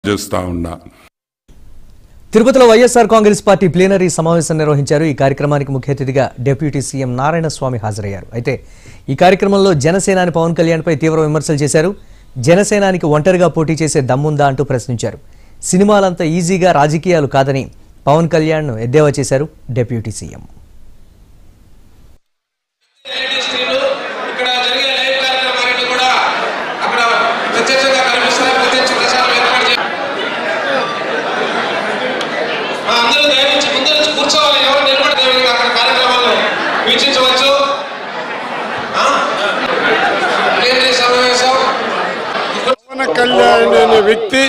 చేస్తా ఉన్నా తిరుపతిలో వైఎస్ఆర్ కాంగ్రెస్ పార్టీ ప్లీనరీ సమావేశం నిర్వహించారు ఈ కార్యక్రమానికి ముఖ్య అతిథిగా డిప్యూటీ సీఎం నారాయణ స్వామి హాజరయ్యారు అయితే ఈ కార్యక్రమంలో జనసేనాని పవన్ కళ్యాణ్పై తీవ్ర విమర్శలు చేశారు జనసేనానికి ఒంటరిగా పోటీ చేసే దమ్ముందా అంటూ ప్రశ్నించారు సినిమాలంత ఈజీగా రాజకీయాలు కాదని పవన్ కళ్యాణ్ను ఎద్దేవా చేశారు డిప్యూటీ సీఎం స్త్రీలు ఇక్కడ జరిగే లైవ్ కార్యక్రమాలన్నీ కూడా అక్కడ ప్రత్యక్షంగా కనిపిస్తాయి ప్రత్యక్ష ప్రసారం ఏర్పాటు చేయాలి ఆ, అందరూ దయచేసి ముందు నుంచి కూర్చోవాలి ఎవరు నిలబడితే అక్కడ కార్యక్రమాలను వీక్షించవచ్చు ఆ? ప్లీనరీ సమావేశం పవన్ కళ్యాణ్ అనే వ్యక్తి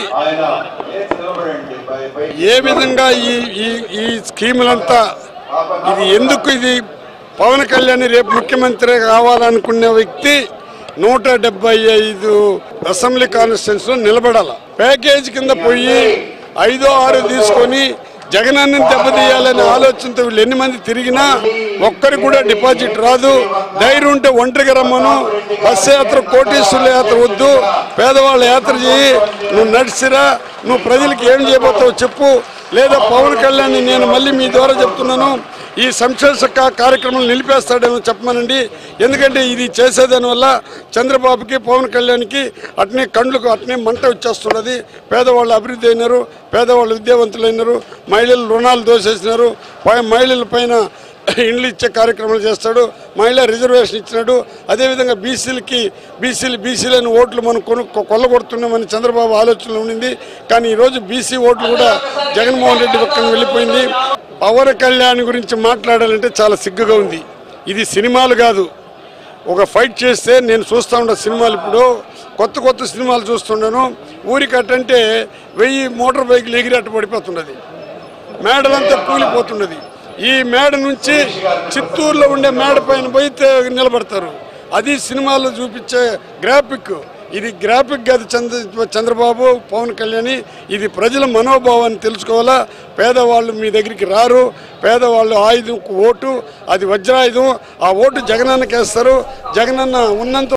ఏ విధంగా ఈ ఈ ఈ స్కీములంతా ఇది ఎందుకు ఇది పవన్ కళ్యాణ్ రేపు ముఖ్యమంత్రి కావాలనుకునే వ్యక్తి నూట డెబ్బై ఐదు అసెంబ్లీ కాన్స్టిట్యూన్సీలో నిలబడాల ప్యాకేజ్ కింద పోయి ఐదో ఆరు తీసుకొని జగనాన్ని దెబ్బతీయాలనే ఆలోచనతో వీళ్ళు ఎన్ని మంది తిరిగినా ఒక్కరికి కూడా డిపాజిట్ రాదు ధైర్యం ఉంటే ఒంటరిగా రమ్మను బస్సు యాత్ర కోటీశ్వరుల యాత్ర వద్దు పేదవాళ్ళ యాత్ర చేయి నువ్వు నడిచిరా నువ్వు ప్రజలకు ఏం చేయబోతావు చెప్పు లేదా పవన్ కళ్యాణ్ నేను మళ్ళీ మీ ద్వారా చెప్తున్నాను ఈ సంక్షేమ శాఖ కార్యక్రమం నిలిపేస్తాడేమో చెప్పమనండి ఎందుకంటే ఇది చేసేదాని వల్ల చంద్రబాబుకి పవన్ కళ్యాణ్కి అట్నే కండ్లకు అట్నే మంట వచ్చేస్తున్నది పేదవాళ్ళు అభివృద్ధి అయినారు పేదవాళ్ళు విద్యావంతులైనారు మహిళలు రుణాలు దోసేసినారు పై- మహిళల పైన ఇండ్లు ఇచ్చే కార్యక్రమాలు చేస్తాడు మహిళా రిజర్వేషన్ ఇచ్చినాడు అదేవిధంగా బీసీలకి బీసీలు బీసీలని ఓట్లు మనం కొను కొల్లగొడుతున్నామని చంద్రబాబు ఆలోచనలో ఉండింది కానీ ఈరోజు బీసీ ఓట్లు కూడా జగన్మోహన్ రెడ్డి పక్కన వెళ్ళిపోయింది పవన్ కళ్యాణ్ గురించి మాట్లాడాలంటే చాలా సిగ్గుగా ఉంది ఇది సినిమాలు కాదు ఒక ఫైట్ చేస్తే నేను చూస్తూ ఉంటా సినిమాలు ఇప్పుడు కొత్త కొత్త సినిమాలు చూస్తున్నాను ఊరికి అట్టంటే వెయ్యి మోటార్ బైకులు ఎగిరి అట్టు పడిపోతున్నది మేడలంతా కూలిపోతున్నది ఈ మేడ నుంచి చిత్తూరులో ఉండే మేడ పైన పోయితే నిలబడతారు అది సినిమాల్లో చూపించే గ్రాఫిక్ ఇది గ్రాఫిక్ కాదు చంద్ర చంద్రబాబు పవన్ కళ్యాణ్ ఇది ప్రజల మనోభావాన్ని తెలుసుకోవాలా పేదవాళ్ళు మీ దగ్గరికి రారు పేదవాళ్ళు ఆయుధం ఓటు అది వజ్రాయుధం ఆ ఓటు జగనన్నకేస్తారు జగనన్న ఉన్నంత